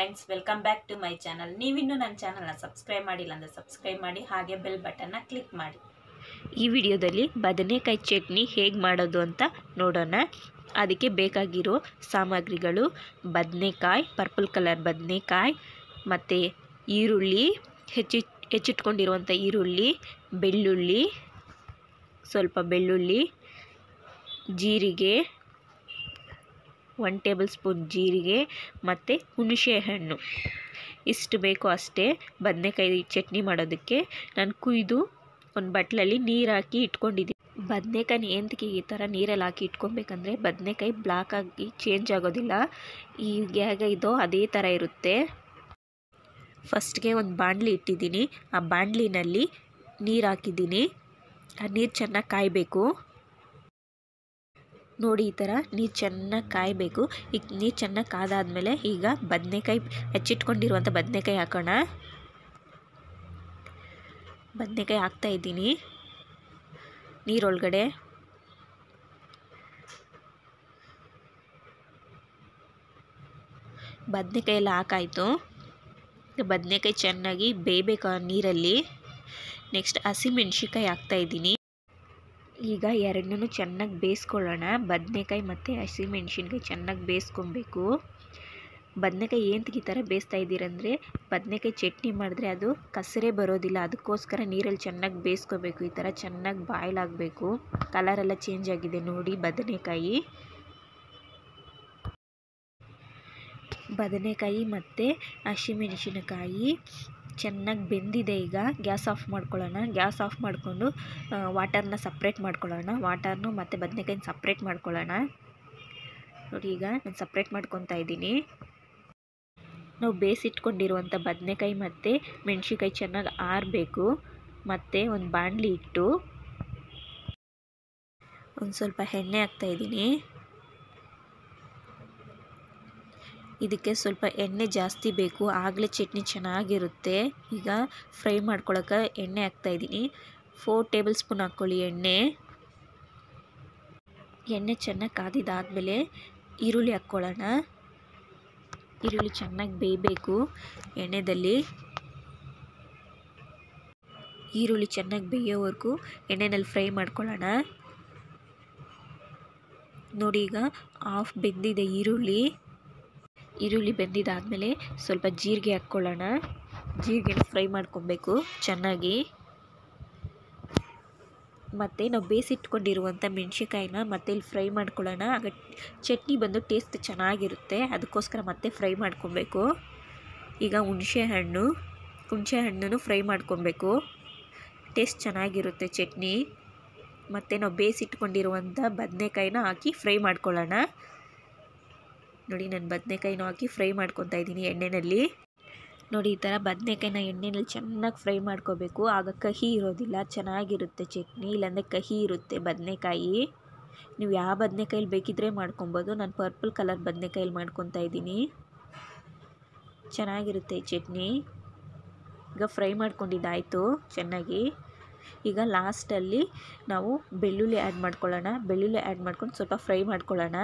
friends welcome back to my channel ನೀವಿನ್ನೂ ನನ್ನ ಚಾನಲ್ನ ಸಬ್ಸ್ಕ್ರೈಬ್ ಮಾಡಿಲ್ಲ ಅಂದರೆ ಸಬ್ಸ್ಕ್ರೈಬ್ ಮಾಡಿ ಹಾಗೆ ಬೆಲ್ ಬಟನ್ನ ಕ್ಲಿಕ್ ಮಾಡಿ ಈ ವಿಡಿಯೋದಲ್ಲಿ ಬದನೆಕಾಯಿ ಚಟ್ನಿ ಹೇಗೆ ಮಾಡೋದು ಅಂತ ನೋಡೋಣ ಅದಕ್ಕೆ ಬೇಕಾಗಿರೋ ಸಾಮಗ್ರಿಗಳು ಬದನೆಕಾಯಿ ಪರ್ಪಲ್ ಕಲರ್ ಬದನೆಕಾಯಿ ಮತ್ತು ಈರುಳ್ಳಿ ಹೆಚ್ಚಿ ಹೆಚ್ಚಿಟ್ಕೊಂಡಿರುವಂಥ ಈರುಳ್ಳಿ ಬೆಳ್ಳುಳ್ಳಿ ಸ್ವಲ್ಪ ಬೆಳ್ಳುಳ್ಳಿ ಜೀರಿಗೆ ಒನ್ ಟೇಬಲ್ ಸ್ಪೂನ್ ಜೀರಿಗೆ ಮತ್ತು ಹುಣಸೆ ಹಣ್ಣು ಇಷ್ಟು ಬೇಕು ಅಷ್ಟೇ ಬದನೆಕಾಯಿ ಚಟ್ನಿ ಮಾಡೋದಕ್ಕೆ ನಾನು ಕುಯ್ದು ಒಂದು ಬಟ್ಲಲ್ಲಿ ನೀರು ಹಾಕಿ ಇಟ್ಕೊಂಡಿದ್ದೀನಿ ಬದನೆಕಾಯಿ ಎಂತಕ್ಕೆ ಈ ಥರ ನೀರಲ್ಲಿ ಹಾಕಿ ಇಟ್ಕೊಬೇಕಂದ್ರೆ ಬದನೆಕಾಯಿ ಬ್ಲಾಕ್ ಆಗಿ ಚೇಂಜ್ ಆಗೋದಿಲ್ಲ ಈಗ ಹೇಗೆ ಇದೋ ಅದೇ ಥರ ಇರುತ್ತೆ ಫಸ್ಟ್ಗೆ ಒಂದು ಬಾಣಲಿ ಇಟ್ಟಿದ್ದೀನಿ ಆ ಬಾಣಲಿನಲ್ಲಿ ನೀರು ಹಾಕಿದ್ದೀನಿ ಆ ನೀರು ಚೆನ್ನಾಗಿ ಕಾಯಬೇಕು ನೋಡಿ ಈ ಥರ ನೀರು ಚೆನ್ನಾಗಿ ಕಾಯಬೇಕು ಈಗ ನೀರು ಚೆನ್ನಾಗಿ ಕಾದಾದಮೇಲೆ ಈಗ ಬದನೆಕಾಯಿ ಹೆಚ್ಚಿಟ್ಕೊಂಡಿರುವಂಥ ಬದನೆಕಾಯಿ ಹಾಕೋಣ ಬದನೆಕಾಯಿ ಹಾಕ್ತಾ ಇದ್ದೀನಿ ನೀರೊಳಗಡೆ ಬದನೆಕಾಯಿ ಎಲ್ಲ ಹಾಕಾಯಿತು ಬದನೆಕಾಯಿ ಚೆನ್ನಾಗಿ ಬೇಯಬೇಕು ಆ ನೀರಲ್ಲಿ ನೆಕ್ಸ್ಟ್ ಹಸಿಮೆಣ್ಸಿಕಾಯಿ ಹಾಕ್ತಾಯಿದ್ದೀನಿ ಈಗ ಎರಡನ್ನೂ ಚೆನ್ನಾಗಿ ಬೇಯಿಸ್ಕೊಳ್ಳೋಣ ಬದನೆಕಾಯಿ ಮತ್ತು ಹಸಿಮೆಣ್ಸಿನ್ಕಾಯಿ ಚೆನ್ನಾಗಿ ಬೇಯಿಸ್ಕೊಬೇಕು ಬದನೆಕಾಯಿ ಏನಕ್ಕೆ ಈ ಥರ ಬೇಯಿಸ್ತಾ ಇದ್ದೀರಂದರೆ ಬದನೆಕಾಯಿ ಚಟ್ನಿ ಮಾಡಿದ್ರೆ ಅದು ಕಸರೇ ಬರೋದಿಲ್ಲ ಅದಕ್ಕೋಸ್ಕರ ನೀರಲ್ಲಿ ಚೆನ್ನಾಗಿ ಬೇಯಿಸ್ಕೋಬೇಕು ಈ ಥರ ಚೆನ್ನಾಗಿ ಬಾಯ್ಲ್ ಆಗಬೇಕು ಕಲರೆಲ್ಲ ಚೇಂಜ್ ಆಗಿದೆ ನೋಡಿ ಬದನೆಕಾಯಿ ಬದನೆಕಾಯಿ ಮತ್ತು ಹಸಿಮೆಣಸಿನಕಾಯಿ ಚೆನ್ನಾಗಿ ಬೆಂದಿದೆ ಈಗ ಗ್ಯಾಸ್ ಆಫ್ ಮಾಡ್ಕೊಳ್ಳೋಣ ಗ್ಯಾಸ್ ಆಫ್ ಮಾಡಿಕೊಂಡು ವಾಟರ್ನ ಸಪ್ರೇಟ್ ಮಾಡ್ಕೊಳ್ಳೋಣ ವಾಟರ್ನು ಮತ್ತು ಬದನೆಕಾಯಿನ ಸಪ್ರೇಟ್ ಮಾಡ್ಕೊಳ್ಳೋಣ ನೋಡಿ ಈಗ ನಾನು ಸಪ್ರೇಟ್ ಮಾಡ್ಕೊತಾ ಇದ್ದೀನಿ ನಾವು ಬೇಯಿಸಿಟ್ಕೊಂಡಿರುವಂಥ ಬದನೆಕಾಯಿ ಮತ್ತು ಮೆಣಸಿನ್ಕಾಯಿ ಚೆನ್ನಾಗಿ ಆರಬೇಕು ಮತ್ತು ಒಂದು ಬಾಣಲಿ ಇಟ್ಟು ಒಂದು ಸ್ವಲ್ಪ ಎಣ್ಣೆ ಹಾಕ್ತಾಯಿದ್ದೀನಿ ಇದಕ್ಕೆ ಸ್ವಲ್ಪ ಎಣ್ಣೆ ಜಾಸ್ತಿ ಬೇಕು ಆಗಲೇ ಚಟ್ನಿ ಚೆನ್ನಾಗಿರುತ್ತೆ ಈಗ ಫ್ರೈ ಮಾಡ್ಕೊಳಕ್ಕೆ ಎಣ್ಣೆ ಹಾಕ್ತಾಯಿದ್ದೀನಿ ಫೋರ್ ಟೇಬಲ್ ಸ್ಪೂನ್ ಹಾಕ್ಕೊಳ್ಳಿ ಎಣ್ಣೆ ಎಣ್ಣೆ ಚೆನ್ನಾಗಿ ಕಾದಿದ್ದಾದಮೇಲೆ ಈರುಳ್ಳಿ ಹಾಕ್ಕೊಳ್ಳೋಣ ಈರುಳ್ಳಿ ಚೆನ್ನಾಗಿ ಬೇಯಬೇಕು ಎಣ್ಣೆದಲ್ಲಿ ಈರುಳ್ಳಿ ಚೆನ್ನಾಗಿ ಬೇಯೋವರೆಗೂ ಎಣ್ಣೆನಲ್ಲಿ ಫ್ರೈ ಮಾಡ್ಕೊಳ್ಳೋಣ ನೋಡಿ ಈಗ ಆಫ್ ಬೆಂದಿದೆ ಈರುಳ್ಳಿ ಈರುಳ್ಳಿ ಬೆಂದಿದ್ದಾದಮೇಲೆ ಸ್ವಲ್ಪ ಜೀರಿಗೆ ಹಾಕ್ಕೊಳ್ಳೋಣ ಜೀರಿಗೆನ ಫ್ರೈ ಮಾಡ್ಕೊಬೇಕು ಚೆನ್ನಾಗಿ ಮತ್ತು ನಾವು ಬೇಯಿಸಿಟ್ಕೊಂಡಿರುವಂಥ ಮೆಣ್ಸಿನ್ಕಾಯಿನ ಮತ್ತೆ ಇಲ್ಲಿ ಫ್ರೈ ಮಾಡ್ಕೊಳ್ಳೋಣ ಆಗ ಚಟ್ನಿ ಬಂದು ಟೇಸ್ಟ್ ಚೆನ್ನಾಗಿರುತ್ತೆ ಅದಕ್ಕೋಸ್ಕರ ಮತ್ತೆ ಫ್ರೈ ಮಾಡ್ಕೊಬೇಕು ಈಗ ಹುಣಸೆ ಹಣ್ಣು ಹುಣಸೆ ಹಣ್ಣನ್ನು ಫ್ರೈ ಮಾಡ್ಕೊಬೇಕು ಟೇಸ್ಟ್ ಚೆನ್ನಾಗಿರುತ್ತೆ ಚಟ್ನಿ ಮತ್ತು ನಾವು ಬೇಯಿಸಿಟ್ಕೊಂಡಿರುವಂಥ ಬದನೆಕಾಯಿನ ಹಾಕಿ ಫ್ರೈ ಮಾಡ್ಕೊಳ್ಳೋಣ ನೋಡಿ ನಾನು ಬದನೆಕಾಯಿನೂ ಹಾಕಿ ಫ್ರೈ ಮಾಡ್ಕೊತಾ ಇದ್ದೀನಿ ಎಣ್ಣೆಯಲ್ಲಿ ನೋಡಿ ಈ ಥರ ಬದನೆಕಾಯಿನ ಎಣ್ಣೆಯಲ್ಲಿ ಚೆನ್ನಾಗಿ ಫ್ರೈ ಮಾಡ್ಕೋಬೇಕು ಆಗ ಕಹಿ ಇರೋದಿಲ್ಲ ಚೆನ್ನಾಗಿರುತ್ತೆ ಚಟ್ನಿ ಇಲ್ಲಾಂದರೆ ಕಹಿ ಇರುತ್ತೆ ಬದನೆಕಾಯಿ ನೀವು ಯಾವ ಬದನೆಕಾಯಲ್ಲಿ ಬೇಕಿದ್ರೆ ಮಾಡ್ಕೊಬೋದು ನಾನು ಪರ್ಪಲ್ ಕಲರ್ ಬದನೆಕಾಯಲ್ಲಿ ಮಾಡ್ಕೊತಾ ಇದ್ದೀನಿ ಚೆನ್ನಾಗಿರುತ್ತೆ ಈ ಚಟ್ನಿ ಈಗ ಫ್ರೈ ಮಾಡ್ಕೊಂಡಿದ್ದಾಯಿತು ಚೆನ್ನಾಗಿ ಈಗ ಲಾಸ್ಟಲ್ಲಿ ನಾವು ಬೆಳ್ಳುಳ್ಳಿ ಆ್ಯಡ್ ಮಾಡ್ಕೊಳ್ಳೋಣ ಬೆಳ್ಳುಳ್ಳಿ ಆ್ಯಡ್ ಮಾಡ್ಕೊಂಡು ಸ್ವಲ್ಪ ಫ್ರೈ ಮಾಡ್ಕೊಳ್ಳೋಣ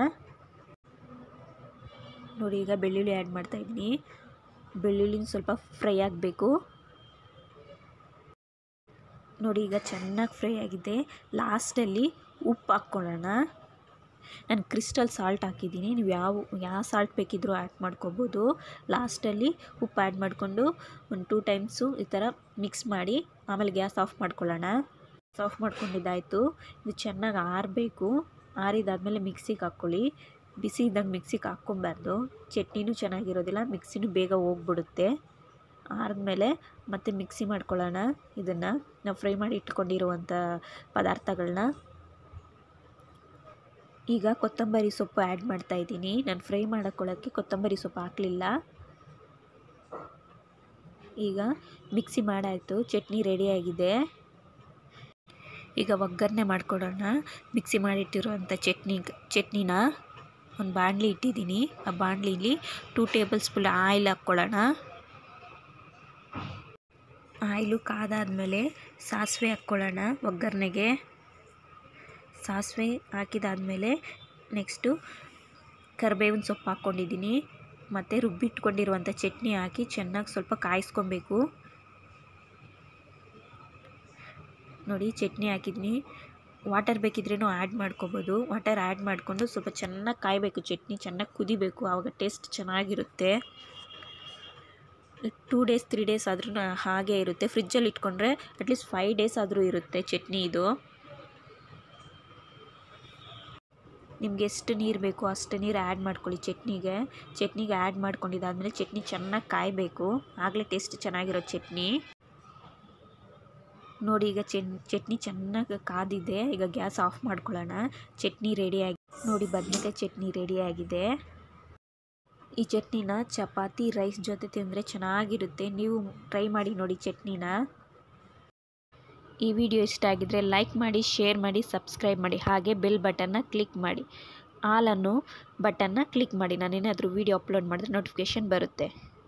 ನೋಡಿ ಈಗ ಬೆಳ್ಳುಳ್ಳಿ ಆ್ಯಡ್ ಮಾಡ್ತಾಯಿದ್ದೀನಿ ಬೆಳ್ಳುಳ್ಳಿನ ಸ್ವಲ್ಪ ಫ್ರೈ ಆಗಬೇಕು ನೋಡಿ ಈಗ ಚೆನ್ನಾಗಿ ಫ್ರೈ ಆಗಿದೆ ಲಾಸ್ಟಲ್ಲಿ ಉಪ್ಪು ಹಾಕ್ಕೊಳ್ಳೋಣ ನಾನು ಕ್ರಿಸ್ಟಲ್ ಸಾಲ್ಟ್ ಹಾಕಿದ್ದೀನಿ ನೀವು ಯಾವ ಯಾವ ಸಾಲ್ಟ್ ಬೇಕಿದ್ರೂ ಆ್ಯಡ್ ಮಾಡ್ಕೋಬೋದು ಲಾಸ್ಟಲ್ಲಿ ಉಪ್ಪು ಆ್ಯಡ್ ಮಾಡಿಕೊಂಡು ಒಂದು ಟೂ ಟೈಮ್ಸು ಈ ಥರ ಮಿಕ್ಸ್ ಮಾಡಿ ಆಮೇಲೆ ಗ್ಯಾಸ್ ಆಫ್ ಮಾಡ್ಕೊಳ್ಳೋಣ ಆಫ್ ಮಾಡ್ಕೊಂಡಿದ್ದಾಯಿತು ಇದು ಚೆನ್ನಾಗಿ ಆರಬೇಕು ಆರಿದಾದಮೇಲೆ ಮಿಕ್ಸಿಗೆ ಹಾಕ್ಕೊಳ್ಳಿ ಬಿಸಿ ಇದ್ದಂಗೆ ಮಿಕ್ಸಿಗೆ ಹಾಕ್ಕೊಬಾರ್ದು ಚಟ್ನಿನೂ ಚೆನ್ನಾಗಿರೋದಿಲ್ಲ ಮಿಕ್ಸಿನೂ ಬೇಗ ಹೋಗ್ಬಿಡುತ್ತೆ ಆರಿದ್ಮೇಲೆ ಮತ್ತೆ ಮಿಕ್ಸಿ ಮಾಡ್ಕೊಳ್ಳೋಣ ಇದನ್ನು ನಾವು ಫ್ರೈ ಮಾಡಿ ಇಟ್ಕೊಂಡಿರುವಂಥ ಪದಾರ್ಥಗಳನ್ನ ಈಗ ಕೊತ್ತಂಬರಿ ಸೊಪ್ಪು ಆ್ಯಡ್ ಮಾಡ್ತಾಯಿದ್ದೀನಿ ನಾನು ಫ್ರೈ ಮಾಡ್ಕೊಳ್ಳೋಕ್ಕೆ ಕೊತ್ತಂಬರಿ ಸೊಪ್ಪು ಹಾಕಲಿಲ್ಲ ಈಗ ಮಿಕ್ಸಿ ಮಾಡಾಯಿತು ಚಟ್ನಿ ರೆಡಿಯಾಗಿದೆ ಈಗ ಒಗ್ಗರಣೆ ಮಾಡ್ಕೊಡೋಣ ಮಿಕ್ಸಿ ಮಾಡಿಟ್ಟಿರುವಂಥ ಚಟ್ನಿ ಚಟ್ನಿನ ಒಂದು ಬಾಣಲಿ ಇಟ್ಟಿದ್ದೀನಿ ಆ ಬಾಣಲಿಲಿ ಟೂ ಟೇಬಲ್ ಸ್ಪೂನ್ ಆಯಿಲ್ ಹಾಕ್ಕೊಳ್ಳೋಣ ಆಯಿಲು ಕಾದಾದಮೇಲೆ ಸಾಸಿವೆ ಹಾಕ್ಕೊಳ್ಳೋಣ ಒಗ್ಗರಣೆಗೆ ಸಾಸಿವೆ ಹಾಕಿದಾದಮೇಲೆ ನೆಕ್ಸ್ಟು ಕರಿಬೇವಿನ ಸೊಪ್ಪು ಹಾಕ್ಕೊಂಡಿದ್ದೀನಿ ಮತ್ತು ರುಬ್ಬಿಟ್ಕೊಂಡಿರುವಂಥ ಚಟ್ನಿ ಹಾಕಿ ಚೆನ್ನಾಗಿ ಸ್ವಲ್ಪ ಕಾಯಿಸ್ಕೊಬೇಕು ನೋಡಿ ಚಟ್ನಿ ಹಾಕಿದ್ನಿ ವಾಟರ್ ಬೇಕಿದ್ರೇನು ಆ್ಯಡ್ ಮಾಡ್ಕೊಬೋದು ವಾಟರ್ ಆ್ಯಡ್ ಮಾಡಿಕೊಂಡು ಸ್ವಲ್ಪ ಚೆನ್ನಾಗಿ ಕಾಯಬೇಕು ಚಟ್ನಿ ಚೆನ್ನಾಗಿ ಕುದಿಬೇಕು ಆವಾಗ ಟೇಸ್ಟ್ ಚೆನ್ನಾಗಿರುತ್ತೆ ಟೂ ಡೇಸ್ ತ್ರೀ ಡೇಸ್ ಆದ್ರೂ ಹಾಗೆ ಇರುತ್ತೆ ಫ್ರಿಜ್ಜಲ್ಲಿ ಇಟ್ಕೊಂಡ್ರೆ ಅಟ್ಲೀಸ್ಟ್ ಫೈವ್ ಡೇಸ್ ಆದರೂ ಇರುತ್ತೆ ಚಟ್ನಿ ಇದು ನಿಮ್ಗೆ ಎಷ್ಟು ನೀರು ಬೇಕು ಅಷ್ಟು ನೀರು ಆ್ಯಡ್ ಮಾಡ್ಕೊಳ್ಳಿ ಚಟ್ನಿಗೆ ಚಟ್ನಿಗೆ ಆ್ಯಡ್ ಮಾಡ್ಕೊಂಡಿದ್ದಾದಮೇಲೆ ಚಟ್ನಿ ಚೆನ್ನಾಗಿ ಕಾಯಬೇಕು ಆಗಲೇ ಟೇಸ್ಟ್ ಚೆನ್ನಾಗಿರೋ ಚಟ್ನಿ ನೋಡಿ ಈಗ ಚೆನ್ ಚಟ್ನಿ ಚೆನ್ನಾಗಿ ಕಾದಿದೆ ಈಗ ಗ್ಯಾಸ್ ಆಫ್ ಮಾಡ್ಕೊಳ್ಳೋಣ ಚಟ್ನಿ ರೆಡಿಯಾಗಿ ನೋಡಿ ಬದನೆಕಾಯಿ ಚಟ್ನಿ ರೆಡಿಯಾಗಿದೆ ಈ ಚಟ್ನಿನ ಚಪಾತಿ ರೈಸ್ ಜೊತೆ ತಿಂದರೆ ಚೆನ್ನಾಗಿರುತ್ತೆ ನೀವು ಟ್ರೈ ಮಾಡಿ ನೋಡಿ ಚಟ್ನಿನ ಈ ವಿಡಿಯೋ ಇಷ್ಟ ಆಗಿದ್ದರೆ ಲೈಕ್ ಮಾಡಿ ಶೇರ್ ಮಾಡಿ ಸಬ್ಸ್ಕ್ರೈಬ್ ಮಾಡಿ ಹಾಗೆ ಬೆಲ್ ಬಟನ್ನ ಕ್ಲಿಕ್ ಮಾಡಿ ಆಲ್ ಅನ್ನೋ ಬಟನ್ನ ಕ್ಲಿಕ್ ಮಾಡಿ ನಾನೇನಾದರೂ ವೀಡಿಯೋ ಅಪ್ಲೋಡ್ ಮಾಡಿದ್ರೆ ನೋಟಿಫಿಕೇಷನ್ ಬರುತ್ತೆ